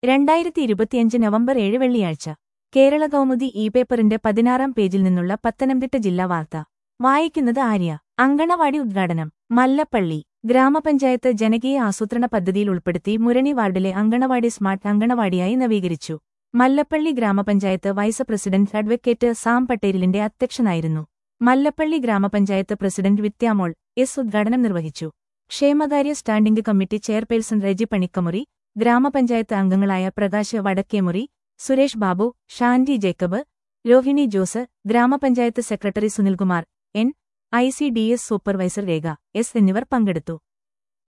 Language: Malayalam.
രണ്ടായിരത്തി ഇരുപത്തിയഞ്ച് നവംബർ ഏഴ് വെള്ളിയാഴ്ച കേരള കൗമുദി ഇ പേപ്പറിന്റെ പതിനാറാം പേജിൽ നിന്നുള്ള പത്തനംതിട്ട ജില്ലാ വാർത്ത വായിക്കുന്നത് ആര്യ അങ്കണവാടി ഉദ്ഘാടനം മല്ലപ്പള്ളി ഗ്രാമപഞ്ചായത്ത് ജനകീയ ആസൂത്രണ പദ്ധതിയിൽ ഉൾപ്പെടുത്തി മുരണി വാർഡിലെ അങ്കണവാടി സ്മാർട്ട് അങ്കണവാടിയായി നവീകരിച്ചു മല്ലപ്പള്ളി ഗ്രാമപഞ്ചായത്ത് വൈസ് പ്രസിഡന്റ് അഡ്വക്കേറ്റ് സാം പട്ടേലിന്റെ അധ്യക്ഷനായിരുന്നു മല്ലപ്പള്ളി ഗ്രാമപഞ്ചായത്ത് പ്രസിഡന്റ് വിത്യാമോൾ എസ് ഉദ്ഘാടനം നിർവഹിച്ചു ക്ഷേമകാര്യ സ്റ്റാൻഡിംഗ് കമ്മിറ്റി ചെയർപേഴ്സൺ റെജി പണിക്കമുറി ഗ്രാമപഞ്ചായത്ത് അംഗങ്ങളായ പ്രകാശ് വടക്കേമുറി സുരേഷ് ബാബു ഷാൻഡി ജേക്കബ് രോഹിണി ജോസ് ഗ്രാമപഞ്ചായത്ത് secretary Sunilkumar N I C D S supervisor Rekha S എന്നിവർ പങ്കെടുത്തു